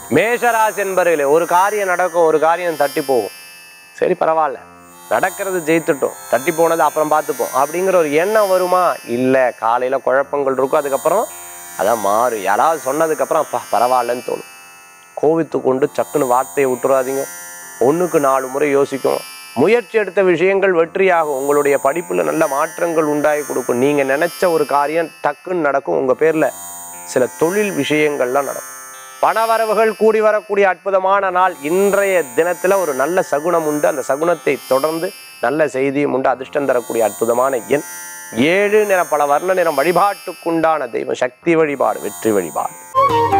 மேஷராசி என்பர்களே ஒரு காரியம் நடக்கும் ஒரு காரியம் தட்டி போகும் சரி பரவாயில்ல நடக்கிறது ஜெயித்துட்டோம் தட்டி போனது அப்புறம் பார்த்துப்போம் அப்படிங்கிற ஒரு எண்ணம் வருமா இல்லை காலையில் குழப்பங்கள் இருக்கும் அதுக்கப்புறம் அதான் மாறும் யாராவது சொன்னதுக்கப்புறம் அப்பா பரவாயில்லன்னு தோணும் கோவித்து கொண்டு சக்குன்னு வார்த்தையை விட்டுறாதீங்க ஒன்றுக்கு நாலு முறை யோசிக்கணும் முயற்சி எடுத்த விஷயங்கள் வெற்றியாகும் உங்களுடைய படிப்பில் நல்ல மாற்றங்கள் உண்டாகி கொடுக்கும் நீங்கள் நினச்ச ஒரு காரியம் டக்குன்னு நடக்கும் உங்கள் பேரில் சில தொழில் விஷயங்கள்லாம் நடக்கும் பணவரவுகள் கூடி வரக்கூடிய அற்புதமான நாள் இன்றைய தினத்தில் ஒரு நல்ல சகுனம் உண்டு அந்த சகுனத்தை தொடர்ந்து நல்ல செய்தியும் உண்டு அதிர்ஷ்டம் தரக்கூடிய அற்புதமான எண் ஏழு நிற பல வர்ண நிறம் வழிபாட்டுக்குண்டான தெய்வம் சக்தி வழிபாடு வெற்றி வழிபாடு